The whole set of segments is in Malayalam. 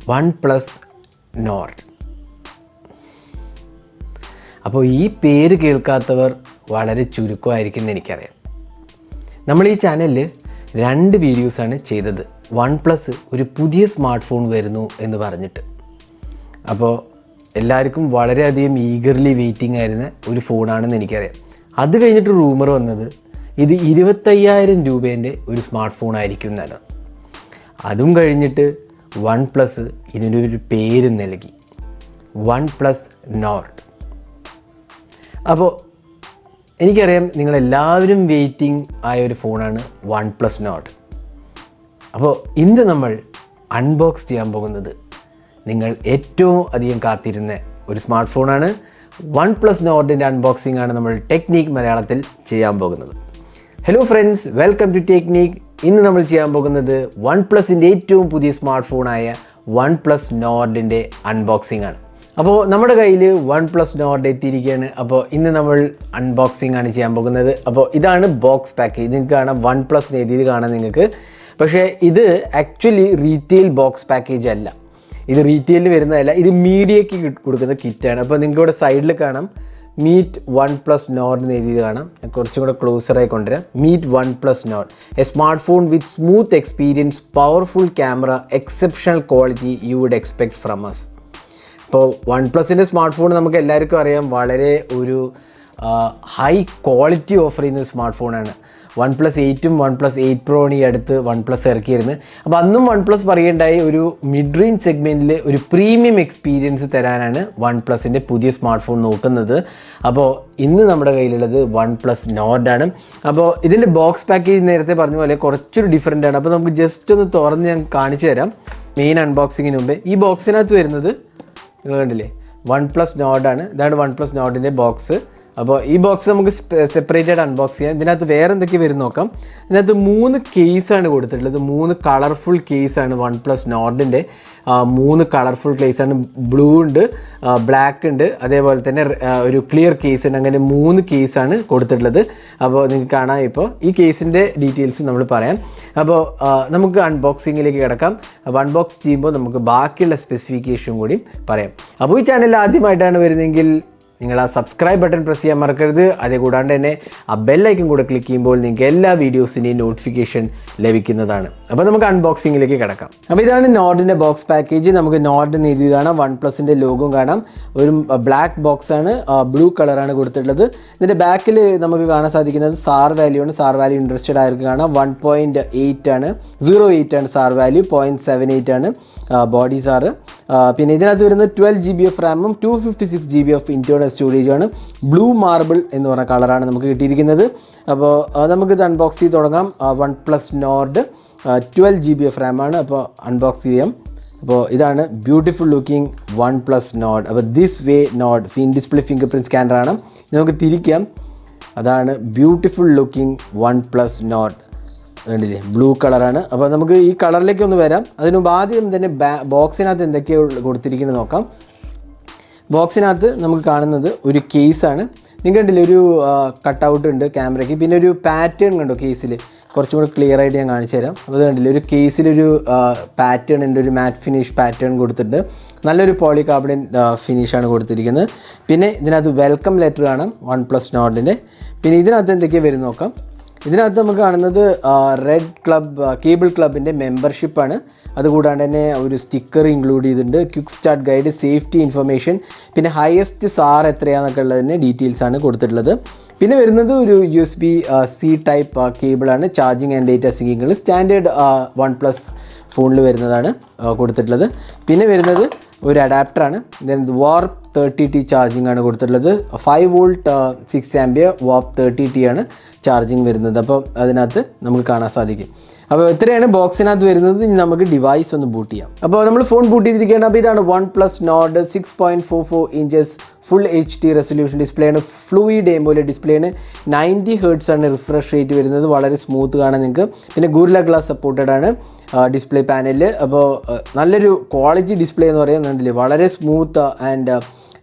വൺ പ്ലസ് നോർഡ് അപ്പോൾ ഈ പേര് കേൾക്കാത്തവർ വളരെ ചുരുക്കമായിരിക്കും എന്ന് എനിക്കറിയാം നമ്മൾ ഈ ചാനലിൽ രണ്ട് വീഡിയോസാണ് ചെയ്തത് വൺ പ്ലസ് ഒരു പുതിയ സ്മാർട്ട് ഫോൺ വരുന്നു എന്ന് പറഞ്ഞിട്ട് അപ്പോൾ എല്ലാവർക്കും വളരെയധികം ഈഗർലി വെയിറ്റിംഗ് ആയിരുന്ന ഒരു ഫോണാണെന്ന് എനിക്കറിയാം അത് കഴിഞ്ഞിട്ട് റൂമർ വന്നത് ഇത് ഇരുപത്തയ്യായിരം രൂപേൻ്റെ ഒരു സ്മാർട്ട് ഫോൺ ആയിരിക്കും എന്നാണ് അതും കഴിഞ്ഞിട്ട് വൺ പ്ലസ് ഇതിനൊരു പേര് നൽകി വൺ പ്ലസ് നോർഡ് അപ്പോൾ എനിക്കറിയാം നിങ്ങളെല്ലാവരും വെയിറ്റിംഗ് ആയ ഒരു ഫോണാണ് വൺ പ്ലസ് നോട്ട് അപ്പോൾ ഇന്ന് നമ്മൾ അൺബോക്സ് ചെയ്യാൻ പോകുന്നത് നിങ്ങൾ ഏറ്റവും അധികം കാത്തിരുന്ന ഒരു സ്മാർട്ട് ഫോണാണ് വൺ പ്ലസ് നോട്ടിൻ്റെ അൺബോക്സിംഗ് ആണ് നമ്മൾ ടെക്നീക്ക് മലയാളത്തിൽ ചെയ്യാൻ പോകുന്നത് hello friends welcome to technique ഇന്ന് നമ്മൾ ചെയ്യാൻ പോകുന്നത് വൺ പ്ലസിൻ്റെ ഏറ്റവും പുതിയ സ്മാർട്ട് ഫോണായ വൺ പ്ലസ് നോട്ടിൻ്റെ അൺബോക്സിംഗ് ആണ് അപ്പോൾ നമ്മുടെ കയ്യിൽ വൺ പ്ലസ് നോട്ട് എത്തിയിരിക്കുകയാണ് അപ്പോൾ ഇന്ന് നമ്മൾ അൺബോക്സിംഗ് ആണ് ചെയ്യാൻ പോകുന്നത് അപ്പോൾ ഇതാണ് ബോക്സ് പാക്കേജ് നിങ്ങൾക്ക് കാണാം വൺ പ്ലസ് എഴുതിയത് കാണാം നിങ്ങൾക്ക് പക്ഷേ ഇത് ആക്ച്വലി റീറ്റെയിൽ ബോക്സ് പാക്കേജ് അല്ല ഇത് റീറ്റെയിലിൽ വരുന്നതല്ല ഇത് മീഡിയയ്ക്ക് കൊടുക്കുന്ന കിറ്റാണ് അപ്പോൾ നിങ്ങൾക്ക് ഇവിടെ സൈഡിൽ കാണാം മീറ്റ് വൺ പ്ലസ് നോട്ട് എന്ന് എഴുതിയത് കാണാം ഞാൻ കുറച്ചും കൂടെ ക്ലോസറായി കൊണ്ടുവരാം meet one plus Nord a smartphone with smooth experience powerful camera exceptional quality you would expect from us ഇപ്പോൾ വൺ പ്ലസിൻ്റെ സ്മാർട്ട് ഫോൺ നമുക്ക് എല്ലാവർക്കും അറിയാം വളരെ ഒരു ഹൈ ക്വാളിറ്റി ഓഫർ ചെയ്യുന്ന ഒരു സ്മാർട്ട് ഫോണാണ് വൺ പ്ലസ് എയ്റ്റും വൺ പ്ലസ് എയ്റ്റ് പ്രോണ് ഈ അടുത്ത് വൺ പ്ലസ് ഇറക്കിയിരുന്നു അപ്പോൾ അന്നും വൺ പ്ലസ് പറയേണ്ടായി ഒരു മിഡ് റേഞ്ച് സെഗ്മെൻറ്റിൽ ഒരു പ്രീമിയം എക്സ്പീരിയൻസ് തരാനാണ് വൺ പ്ലസിൻ്റെ പുതിയ സ്മാർട്ട് ഫോൺ നോക്കുന്നത് അപ്പോൾ ഇന്ന് നമ്മുടെ കയ്യിലുള്ളത് വൺ പ്ലസ് നോട്ടാണ് അപ്പോൾ ഇതിൻ്റെ ബോക്സ് പാക്കേജ് നേരത്തെ പറഞ്ഞ പോലെ കുറച്ചൊരു ഡിഫറെൻ്റ് ആണ് അപ്പോൾ നമുക്ക് ജസ്റ്റ് ഒന്ന് തുറന്ന് ഞാൻ കാണിച്ചു തരാം മെയിൻ അൺബോക്സിങ്ങിന് മുമ്പേ ഈ ബോക്സിനകത്ത് വരുന്നത് നിങ്ങൾ കണ്ടില്ലേ വൺ പ്ലസ് നോഡാണ് ഇതാണ് വൺ പ്ലസ് നോഡിൻ്റെ ബോക്സ് അപ്പോൾ ഈ ബോക്സ് നമുക്ക് സെപ്പറേറ്റ് ആയിട്ട് അൺബോക്സ് ചെയ്യാം ഇതിനകത്ത് വേറെ എന്തൊക്കെ വരും നോക്കാം ഇതിനകത്ത് മൂന്ന് കേസാണ് കൊടുത്തിട്ടുള്ളത് മൂന്ന് കളർഫുൾ കേസാണ് വൺ പ്ലസ് നോഡിൻ്റെ മൂന്ന് കളർഫുൾ കേസാണ് ബ്ലൂ ഉണ്ട് ബ്ലാക്ക് ഉണ്ട് അതേപോലെ തന്നെ ഒരു ക്ലിയർ കേസ് ഉണ്ട് അങ്ങനെ മൂന്ന് കേസാണ് കൊടുത്തിട്ടുള്ളത് അപ്പോൾ നിങ്ങൾക്ക് കാണാം ഇപ്പോൾ ഈ കേസിൻ്റെ ഡീറ്റെയിൽസ് നമ്മൾ പറയാം അപ്പോൾ നമുക്ക് അൺബോക്സിങ്ങിലേക്ക് കിടക്കാം അപ്പോൾ അൺബോക്സ് ചെയ്യുമ്പോൾ നമുക്ക് ബാക്കിയുള്ള സ്പെസിഫിക്കേഷൻ കൂടി പറയാം അപ്പോൾ ഈ ചാനൽ ആദ്യമായിട്ടാണ് വരുന്നതെങ്കിൽ നിങ്ങൾ ആ സബ്സ്ക്രൈബ് ബട്ടൺ പ്രസ് ചെയ്യാൻ മറക്കരുത് അതേ കൂടാണ്ട് തന്നെ ആ ബെല്ലൈക്കൻ കൂടെ ക്ലിക്ക് ചെയ്യുമ്പോൾ നിങ്ങൾക്ക് എല്ലാ വീഡിയോസിൻ്റെയും നോട്ടിഫിക്കേഷൻ ലഭിക്കുന്നതാണ് അപ്പോൾ നമുക്ക് അൺബോക്സിങ്ങിലേക്ക് കിടക്കാം അപ്പോൾ ഇതാണ് നോഡിൻ്റെ ബോക്സ് പാക്കേജ് നമുക്ക് നോഡ് എഴുതി കാണാം വൺ പ്ലസിൻ്റെ ലോഗോ കാണാം ഒരു ബ്ലാക്ക് ബോക്സ് ആണ് ബ്ലൂ കളറാണ് കൊടുത്തിട്ടുള്ളത് ഇതിൻ്റെ ബാക്കിൽ നമുക്ക് കാണാൻ സാധിക്കുന്നത് സാർ വാല്യൂ ആണ് സാർ വാല്യൂ ഇൻട്രസ്റ്റഡ് ആയിരിക്കും കാണാം വൺ പോയിൻറ്റ് എയ്റ്റ് ആണ് സീറോ എയ്റ്റ് ആണ് SAR value point seven eight ആണ് ബോഡി സാറ് പിന്നെ ഇതിനകത്ത് വരുന്നത് ട്വൽവ് ജി ബി എഫ് റാമും two fifty six G B of internal സ്റ്റോറേജുമാണ് ബ്ലൂ മാർബിൾ എന്ന് പറഞ്ഞ കളറാണ് നമുക്ക് കിട്ടിയിരിക്കുന്നത് അപ്പോൾ നമുക്കിത് അൺബോക്സ് ചെയ്ത് തുടങ്ങാം one plus Nord twelve G B of റാമാണ് അപ്പോൾ അൺബോക്സ് ചെയ്യാം അപ്പോൾ ഇതാണ് beautiful looking one plus Nord അപ്പോൾ ദിസ് വേ നോഡ് ഫിൻ ഡിസ്പ്ലേ ഫിംഗർ പ്രിൻറ്റ് സ്കാനറാണ് നമുക്ക് തിരിക്കാം അതാണ് beautiful looking one plus Nord കണ്ടില്ലേ ബ്ലൂ കളറാണ് അപ്പോൾ നമുക്ക് ഈ കളറിലേക്ക് ഒന്ന് വരാം അതിന് മുമ്പ് ആദ്യം തന്നെ ബോക്സിനകത്ത് എന്തൊക്കെയാണ് കൊടുത്തിരിക്കുന്നത് നോക്കാം ബോക്സിനകത്ത് നമുക്ക് കാണുന്നത് ഒരു കേസാണ് നിങ്ങൾ കണ്ടില്ലേ ഒരു കട്ടൗട്ട് ഉണ്ട് ക്യാമറയ്ക്ക് പിന്നെ ഒരു പാറ്റേൺ കണ്ടോ കേസിൽ കുറച്ചും കൂടി ക്ലിയർ ആയിട്ട് ഞാൻ കാണിച്ചു തരാം അപ്പോൾ ഇത് കണ്ടില്ലേ ഒരു കേസിലൊരു പാറ്റേൺ ഉണ്ട് ഒരു മാറ്റ് ഫിനിഷ് പാറ്റേൺ കൊടുത്തിട്ടുണ്ട് നല്ലൊരു പോളികാർബണിൻ ഫിനിഷാണ് കൊടുത്തിരിക്കുന്നത് പിന്നെ ഇതിനകത്ത് വെൽക്കം ലെറ്റർ കാണാം വൺ പ്ലസ് നോട്ടിൻ്റെ പിന്നെ ഇതിനകത്ത് എന്തൊക്കെയാണ് വരും നോക്കാം ഇതിനകത്ത് നമുക്ക് കാണുന്നത് റെഡ് ക്ലബ് കേബിൾ ക്ലബിൻ്റെ മെമ്പർഷിപ്പാണ് അതുകൂടാണ്ട് തന്നെ ഒരു സ്റ്റിക്കർ ഇൻക്ലൂഡ് ചെയ്തിട്ടുണ്ട് quick start guide safety information പിന്നെ ഹയസ്റ്റ് സാർ എത്രയാണെന്നൊക്കെ ഉള്ളതിൻ്റെ ഡീറ്റെയിൽസ് ആണ് കൊടുത്തിട്ടുള്ളത് പിന്നെ വരുന്നത് ഒരു U S B C type കേബിളാണ് ചാർജിങ് ആൻഡ് ഡേറ്റ സിംഗിങ്ങൾ സ്റ്റാൻഡേർഡ് വൺ പ്ലസ് ഫോണിൽ വരുന്നതാണ് കൊടുത്തിട്ടുള്ളത് പിന്നെ വരുന്നത് ഒരു അഡാപ്റ്ററാണ് then warp thirty T charging ആണ് കൊടുത്തിട്ടുള്ളത് five volt six ampere warp thirty T ആണ് ചാർജിങ് വരുന്നത് അപ്പോൾ അതിനകത്ത് നമുക്ക് കാണാൻ സാധിക്കും അപ്പോൾ ഇത്രയാണ് ബോക്സിനകത്ത് വരുന്നത് ഇനി നമുക്ക് ഡിവൈസ് ഒന്ന് ബൂട്ട് ചെയ്യാം അപ്പോൾ നമ്മൾ ഫോൺ ബൂട്ട് ചെയ്തിരിക്കുകയാണ് അപ്പോൾ ഇതാണ് one plus Nord six point four four inches full H D resolution display ആണ് ഫ്ലൂയിഡ് എംബോലെ ഡിസ്പ്ലേ ആണ് നയൻറ്റി ഹേർട്സ് ആണ് റിഫ്രഷ് റേറ്റ് വരുന്നത് വളരെ സ്മൂത്ത് കാണാൻ നിങ്ങൾക്ക് പിന്നെ ഗൂരില ഗ്ലാസ് സപ്പോർട്ടഡ് ആണ് ഡിസ്പ്ലേ പാനലിൽ അപ്പോൾ നല്ലൊരു ക്വാളിറ്റി ഡിസ്പ്ലേ എന്ന് പറയുന്നുണ്ടല്ലേ വളരെ സ്മൂത്ത് ആൻഡ്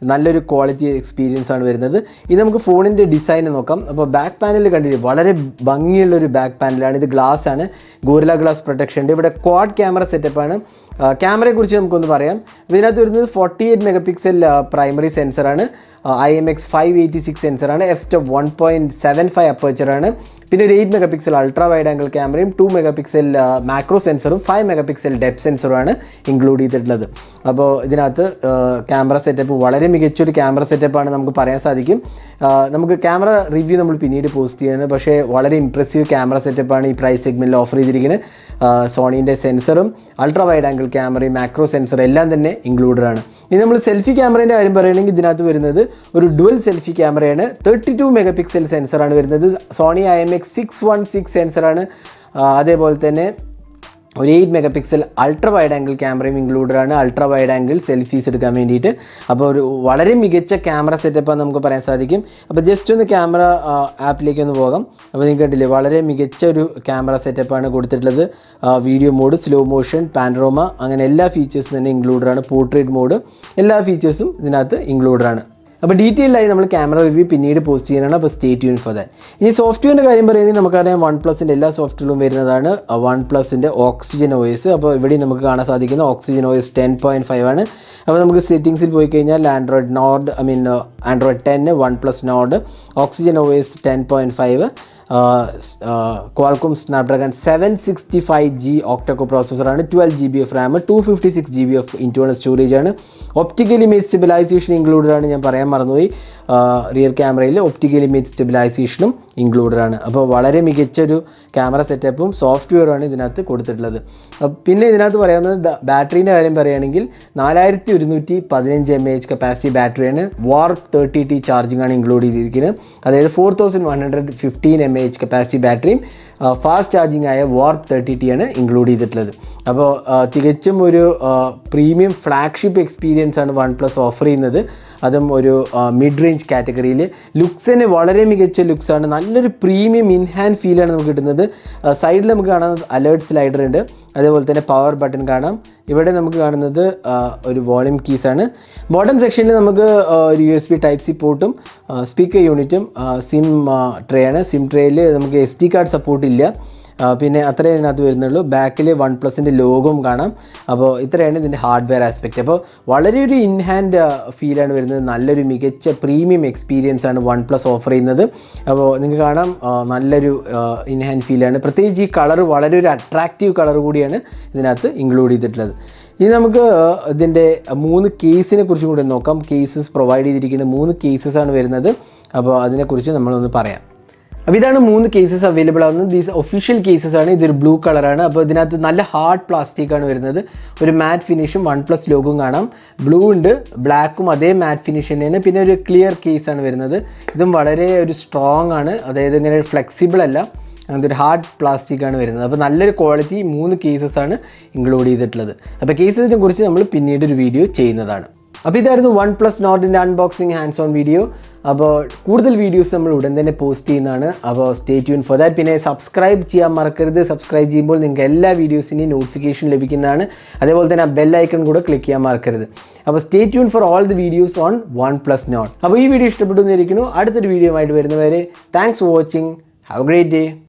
നല്ലൊരു ക്വാളിറ്റി എക്സ്പീരിയൻസ് ആണ് വരുന്നത് ഇനി നമുക്ക് ഫോണിൻ്റെ ഡിസൈൻ നോക്കാം അപ്പോൾ ബാക്ക് പാനൽ കണ്ടില്ലേ വളരെ ഭംഗിയുള്ള ഒരു ബാക്ക് പാനലാണ് ഇത് ഗ്ലാസ് ആണ് ഗോറില ഗ്ലാസ് പ്രൊട്ടക്ഷൻ ഉണ്ട് ഇവിടെ ക്വാഡ് ക്യാമറ സെറ്റപ്പാണ് ക്യാമറയെ കുറിച്ച് നമുക്കൊന്ന് പറയാം ഇതിനകത്ത് വരുന്നത് forty eight mega pixel primary സെൻസറാണ് I M X five eighty six സെൻസറാണ് F stop one point seven five അപ്പേച്ചറാണ് പിന്നെ ഒരു eight mega pixel ultra wide angle ക്യാമറയും ടു മെഗാ പിക്സൽ മാക്രോ സെൻസറും ഫൈവ് മെഗാ പിക്സൽ ഡെപ് സെൻസറുമാണ് ഇൻക്ലൂഡ് ചെയ്തിട്ടുള്ളത് അപ്പോൾ ഇതിനകത്ത് ക്യാമറ സെറ്റപ്പ് വളരെ മികച്ചൊരു ക്യാമറ സെറ്റപ്പാണ് നമുക്ക് പറയാൻ സാധിക്കും ആ, നമുക്ക് ക്യാമറ റിവ്യൂ നമ്മൾ പിന്നീട് പോസ്റ്റ് ചെയ്യുന്നത് പക്ഷേ വളരെ ഇംപ്രസീവ് ക്യാമറ സെറ്റപ്പാണ് ഈ പ്രൈസ് സെഗ്മെൻറ്റിൽ ഓഫർ ചെയ്തിരിക്കുന്നത് സോണീൻ്റെ സെൻസറും അൾട്രാ വൈഡ് ആംഗിൾ ക്യാമറയും മാക്രോ സെൻസർ എല്ലാം തന്നെ ഇൻക്ലൂഡഡ് ആണ് ഇനി നമ്മൾ സെൽഫി ക്യാമറേൻ്റെ കാര്യം പറയുകയാണെങ്കിൽ ഇതിനകത്ത് വരുന്നത് ഒരു ഡുവൽ സെൽഫി ക്യാമറയാണ് തേർട്ടി ടു മെഗാ പിക്സൽ സെൻസറാണ് വരുന്നത് Sony I M X six one six സെൻസറാണ് അതേപോലെ തന്നെ ഒരു eight mega pixel ultra wide angle ക്യാമറയും ഇൻക്ലൂഡഡ് ആണ് അൾട്രാ വൈഡ് ആംഗിൾ സെൽഫീസ് എടുക്കാൻ വേണ്ടിയിട്ട് അപ്പോൾ ഒരു വളരെ മികച്ച ക്യാമറ സെറ്റപ്പാണ് നമുക്ക് പറയാൻ സാധിക്കും അപ്പോൾ ജസ്റ്റ് ഒന്ന് ക്യാമറ ആപ്പിലേക്ക് ഒന്ന് പോകാം അപ്പോൾ നിങ്ങൾക്ക് കണ്ടില്ലേ വളരെ മികച്ച ഒരു ക്യാമറ സെറ്റപ്പാണ് കൊടുത്തിട്ടുള്ളത് video mode slow motion panorama അങ്ങനെ എല്ലാ ഫീച്ചേഴ്സും തന്നെ ഇൻക്ലൂഡഡ് ആണ് പോർട്രേറ്റ് മോഡ് എല്ലാ ഫീച്ചേഴ്സും ഇതിനകത്ത് ഇൻക്ലൂഡഡ് ആണ് അപ്പോൾ ഡീറ്റെയിൽ ആയി നമ്മൾ ക്യാമറ റിവ്യൂ പിന്നീട് പോസ്റ്റ് ചെയ്യാനാണ് അപ്പോൾ സ്റ്റേ ട്യൂൺ ഫോർ ദാറ്റ് ഇനി സോഫ്റ്റ്വെയറിൻ്റെ കാര്യം പറയുകയാണെങ്കിൽ നമുക്കറിയാം വൺ പ്ലസിൻ്റെ എല്ലാ സോഫ്റ്റ്വെയറും വരുന്നതാണ് വൺ പ്ലസിൻ്റെ ഓക്സിജൻ ഓയസ് അപ്പോൾ ഇവിടെ നമുക്ക് കാണാൻ സാധിക്കുന്ന oxygen OS ten point five ആണ് അപ്പോൾ നമുക്ക് സെറ്റിങ്സിൽ പോയി കഴിഞ്ഞാൽ Android Nord I mean Android ten one plus Nord oxygen OS ten point five Qualcomm Snapdragon seven sixty five G octa core പ്രോസസ്സറാണ് twelve G B of RAM two fifty six G B of internal storage ആണ് ഒപ്റ്റിക്കൽ ഇമേജ് സ്റ്റെബിലൈസേഷൻ ഇൻക്ലൂഡഡ് ആണ് ഞാൻ പറയാൻ മറന്നുപോയി റിയർ ക്യാമറയിൽ ഒപ്റ്റിക്കൽ ഇമേജ് സ്റ്റെബിലൈസേഷനും ഇൻക്ലൂഡഡ് ആണ് അപ്പോൾ വളരെ മികച്ച ഒരു ക്യാമറ സെറ്റപ്പും സോഫ്റ്റ്വെയറുമാണ് ഇതിനകത്ത് കൊടുത്തിട്ടുള്ളത് അഹ് പിന്നെ ഇതിനകത്ത് പറയാവുന്നത് ബാറ്ററീൻ്റെ കാര്യം പറയുകയാണെങ്കിൽ നാലായിരത്തി ഒരുന്നൂറ്റി പതിനഞ്ച് എം എച്ച് കപ്പാസിറ്റി ബാറ്ററിയാണ് വാർപ്പ് തേർട്ടി ടി ചാർജിംഗ് ആണ് ഇൻക്ലൂഡ് ചെയ്തിരിക്കുന്നത് അതായത് four thousand one hundred fifteen M H capacity ബാറ്ററിയും ഫാസ്റ്റ് ചാർജിങ് ആയ വാർപ്പ് തേർട്ടി ടി ആണ് ഇൻക്ലൂഡ് ചെയ്തിട്ടുള്ളത് അപ്പോൾ തികച്ചും ഒരു പ്രീമിയം ഫ്ലാഗ്ഷിപ്പ് എക്സ്പീരിയൻസ് ആണ് വൺ പ്ലസ് ഓഫർ ചെയ്യുന്നത് അതും ഒരു മിഡ് റേഞ്ച് കാറ്റഗറിയിൽ ലുക്സിന് വളരെ മികച്ച ലുക്സാണ് നല്ലൊരു പ്രീമിയം ഇൻഹാൻഡ് ഫീലാണ് നമുക്ക് കിട്ടുന്നത് സൈഡിൽ നമുക്ക് കാണാൻ അലേർട്ട് സ്ലൈഡർ ഉണ്ട് അതേപോലെ തന്നെ പവർ ബട്ടൺ കാണാം ഇവിടെ നമുക്ക് കാണുന്നത് ആ, ഒരു വോളിയം കീസാണ് ബോട്ടം സെക്ഷനിൽ നമുക്ക് ആ, ഒരു U S B type C പോർട്ടും സ്പീക്കർ യൂണിറ്റും സിം ട്രേ ആണ് സിം ട്രേയിൽ നമുക്ക് എസ് ഡി കാർഡ് സപ്പോർട്ട് ഇല്ല ആ, പിന്നെ അത്രേ ഇതിനകത്ത് വരുന്നുള്ളൂ ബാക്കിൽ വൺ പ്ലസിൻ്റെ ലോഗോയും കാണാം അപ്പോൾ ഇത്രയാണ് ഇതിൻ്റെ ഹാർഡ്വെയർ ആസ്പെക്റ്റ് അപ്പോൾ വളരെ ഒരു ഇൻഹാൻഡ് ഫീലാണ് വരുന്നത് നല്ലൊരു മികച്ച പ്രീമിയം എക്സ്പീരിയൻസ് ആണ് വൺ പ്ലസ് ഓഫർ ചെയ്യുന്നത് അപ്പോൾ നിങ്ങൾക്ക് കാണാം ആ, നല്ലൊരു ഇൻഹാൻഡ് ഫീലാണ് പ്രത്യേകിച്ച് ഈ കളർ വളരെ ഒരു അട്രാക്റ്റീവ് കളർ കൂടിയാണ് ഇതിനകത്ത് ഇൻക്ലൂഡ് ചെയ്തിട്ടുള്ളത് ഇനി നമുക്ക് ഇതിൻ്റെ മൂന്ന് കേസിനെ കുറിച്ചും കൂടി നോക്കാം കേസസ് പ്രൊവൈഡ് ചെയ്തിരിക്കുന്ന മൂന്ന് കേസസ് ആണ് വരുന്നത് അപ്പോൾ അതിനെക്കുറിച്ച് നമ്മളൊന്ന് പറയാം അപ്പോൾ ഇതാണ് മൂന്ന് കേസസ് അവൈലബിൾ ആവുന്നത് ദീസ് ഒഫീഷ്യൽ കേസസ് ആണ് ഇതൊരു ബ്ലൂ കളറാണ് അപ്പോൾ ഇതിനകത്ത് നല്ല ഹാർഡ് പ്ലാസ്റ്റിക് ആണ് വരുന്നത് ഒരു മാറ്റ് ഫിനിഷും വൺ പ്ലസ് ലോഗും കാണാം ബ്ലൂ ഉണ്ട് ബ്ലാക്കും അതേ മാറ്റ് ഫിനിഷ് തന്നെയാണ് പിന്നെ ഒരു ക്ലിയർ കേസ് ആണ് വരുന്നത് ഇതും വളരെ ഒരു സ്ട്രോങ് ആണ് അതായത് ഇങ്ങനെ ഫ്ലെക്സിബിൾ അല്ല അങ്ങനത്തെ ഒരു ഹാർഡ് പ്ലാസ്റ്റിക് ആണ് വരുന്നത് അപ്പോൾ നല്ലൊരു ക്വാളിറ്റി മൂന്ന് കേസസ് ആണ് ഇൻക്ലൂഡ് ചെയ്തിട്ടുള്ളത് അപ്പോൾ കേസസിനെ കുറിച്ച് നമ്മൾ പിന്നീട് ഒരു വീഡിയോ ചെയ്യുന്നതാണ് അപ്പോൾ ഇതായിരുന്നു വൺ പ്ലസ് നോട്ടിൻ്റെ അൺബോക്സിങ് ഹാൻഡ്സ് ഓൺ വീഡിയോ അപ്പോൾ കൂടുതൽ വീഡിയോസ് നമ്മൾ ഉടൻ തന്നെ പോസ്റ്റ് ചെയ്യുന്നതാണ് അപ്പോൾ സ്റ്റേ ട്യൂൺ ഫോർ ദാറ്റ് പിന്നെ സബ്സ്ക്രൈബ് ചെയ്യാൻ മറക്കരുത് സബ്സ്ക്രൈബ് ചെയ്യുമ്പോൾ നിങ്ങൾക്ക് എല്ലാ വീഡിയോസിൻ്റെയും നോട്ടിഫിക്കേഷൻ ലഭിക്കുന്നതാണ് അതേപോലെ തന്നെ ആ ബെൽ ഐക്കൺ കൂടെ ക്ലിക്ക് ചെയ്യാൻ മറക്കരുത് അപ്പോൾ stay tune for all the videos on one plus Nord അപ്പോൾ ഈ വീഡിയോ ഇഷ്ടപ്പെട്ടു എന്നിരിക്കുന്നു അടുത്തൊരു വീഡിയോ ആയിട്ട് വരുന്നവരെ thanks for watching have a great day